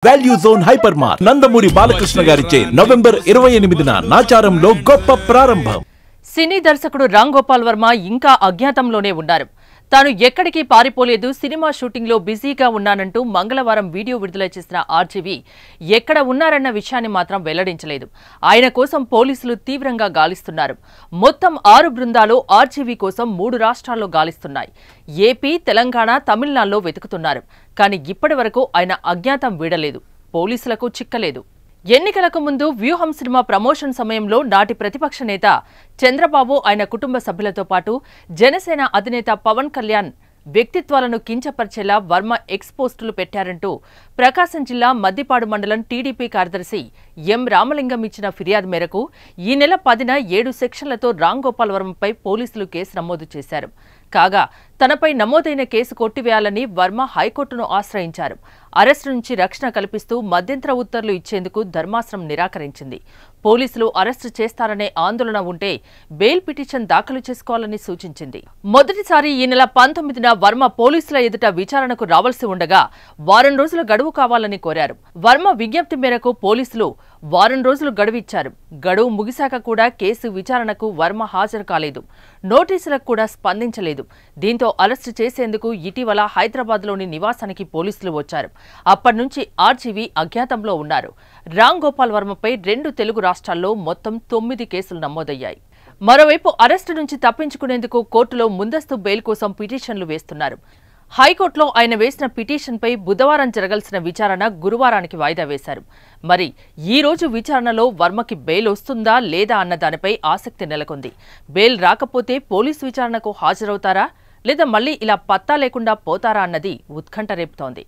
value zone hyper mart Nandamuri Balakrishna గారిచే November ఇరవై ఎనిమిదిన నాచారంలో గొప్ప ప్రారంభం సినీ దర్శకుడు రామ్ గోపాల్ వర్మ ఇంకా అజ్ఞాతంలోనే ఉన్నారు తాను ఎక్కడికి పారిపోలేదు సినిమా షూటింగ్లో బిజీగా ఉన్నానంటూ మంగళవారం వీడియో విడుదల చేసిన ఆర్జీవి ఎక్కడ ఉన్నారన్న విషయాన్ని మాత్రం వెల్లడించలేదు ఆయన కోసం పోలీసులు తీవ్రంగా గాలిస్తున్నారు మొత్తం ఆరు బృందాలు ఆర్జీవి కోసం మూడు రాష్ట్రాల్లో గాలిస్తున్నాయి ఏపీ తెలంగాణ తమిళనాడులో వెతుకుతున్నారు కానీ ఇప్పటి వరకు ఆయన అజ్ఞాతం వీడలేదు పోలీసులకు చిక్కలేదు ఎన్నికలకు ముందు వ్యూహం సినిమా ప్రమోషన్ సమయంలో నాటి ప్రతిపక్ష నేత చంద్రబాబు ఆయన కుటుంబ సభ్యులతో పాటు జనసేన అధినేత పవన్ కళ్యాణ్ వ్యక్తిత్వాలను కించపరిచేలా వర్మ ఎక్స్ పోస్టులు పెట్టారంటూ ప్రకాశం జిల్లా మద్దిపాడు మండలం టీడీపీ కార్యదర్శి ఎం రామలింగం ఇచ్చిన ఫిర్యాదు మేరకు ఈ నెల పదిన ఏడు సెక్షన్లతో రామ్ గోపాల్ వర్మపై పోలీసులు కేసు నమోదు చేశారు కాగా తనపై నమోదైన కేసు కొట్టివేయాలని వర్మ హైకోర్టును ఆశ్రయించారు అరెస్టు నుంచి రక్షణ కల్పిస్తూ మధ్యంతర ఉత్తర్వులు ఇచ్చేందుకు ధర్మాసనం నిరాకరించింది పోలీసులు అరెస్టు చేస్తారనే ఆందోళన ఉంటే బెయిల్ పిటిషన్ దాఖలు చేసుకోవాలని సూచించింది మొదటిసారి ఈ నెల పంతొమ్మిదిన వర్మ పోలీసుల ఎదుట విచారణకు రావాల్సి ఉండగా వారం రోజుల గడువు కావాలని కోరారు వర్మ విజ్ఞప్తి మేరకు పోలీసులు వారం రోజులు గడువు ఇచ్చారు గడువు ముగిశాక కూడా కేసు విచారణకు వర్మ హాజరు కాలేదు నోటీసులకు కూడా స్పందించలేదు దీంతో అరెస్టు చేసేందుకు ఇటీవల హైదరాబాద్లోని నివాసానికి పోలీసులు వచ్చారు అప్పటి నుంచి ఆర్జీవీ అజ్ఞాతంలో ఉన్నారు రామ్ గోపాల్ వర్మపై రెండు తెలుగు రాష్ట్రాల్లో మొత్తం తొమ్మిది కేసులు నమోదయ్యాయి మరోవైపు అరెస్టు నుంచి తప్పించుకునేందుకు కోర్టులో ముందస్తు బెయిల్ కోసం పిటిషన్లు వేస్తున్నారు హైకోర్టులో ఆయన వేసిన పిటిషన్పై బుధవారం జరగాల్సిన విచారణ గురువారానికి వాయిదా వేశారు మరి ఈ రోజు విచారణలో వర్మకి బెయిల్ వస్తుందా లేదా అన్న దానిపై ఆసక్తి నెలకొంది బెయిల్ రాకపోతే పోలీసు విచారణకు హాజరవుతారా లేదా మళ్ళీ ఇలా పత్తా లేకుండా పోతారా అన్నది ఉత్కంఠ రేపుతోంది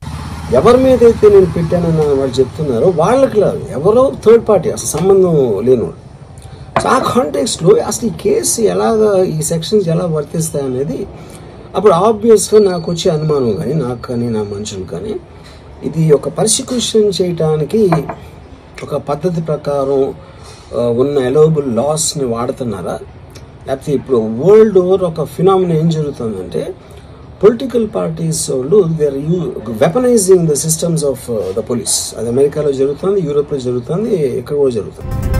ఎవరి మీద అయితే నేను పెట్టానన్న వాళ్ళు చెప్తున్నారో వాళ్ళకి లేదు ఎవరో థర్డ్ పార్టీ అసలు సంబంధం లేనివాడు సో ఆ కాంటెక్స్ట్లో అసలు ఈ కేసు ఎలాగా ఈ సెక్షన్స్ ఎలా వర్తిస్తాయి అనేది అప్పుడు ఆబ్వియస్గా నాకు వచ్చే అనుమానం కానీ నాకు కానీ నా మనుషులు కానీ ఇది ఒక పర్సిక్యూషన్ చేయటానికి ఒక పద్ధతి ప్రకారం ఆ, ఉన్న ఎలోబుల్ లాస్ని వాడుతున్నారా లేకపోతే ఇప్పుడు వరల్డ్ ఓవర్ ఒక ఫినామినా ఏం జరుగుతుందంటే పొలిటికల్ పార్టీస్ వాళ్ళు they are you weaponising the systems of the police అది అమెరికాలో జరుగుతుంది యూరోప్లో జరుగుతుంది ఎక్కడ కూడా జరుగుతుంది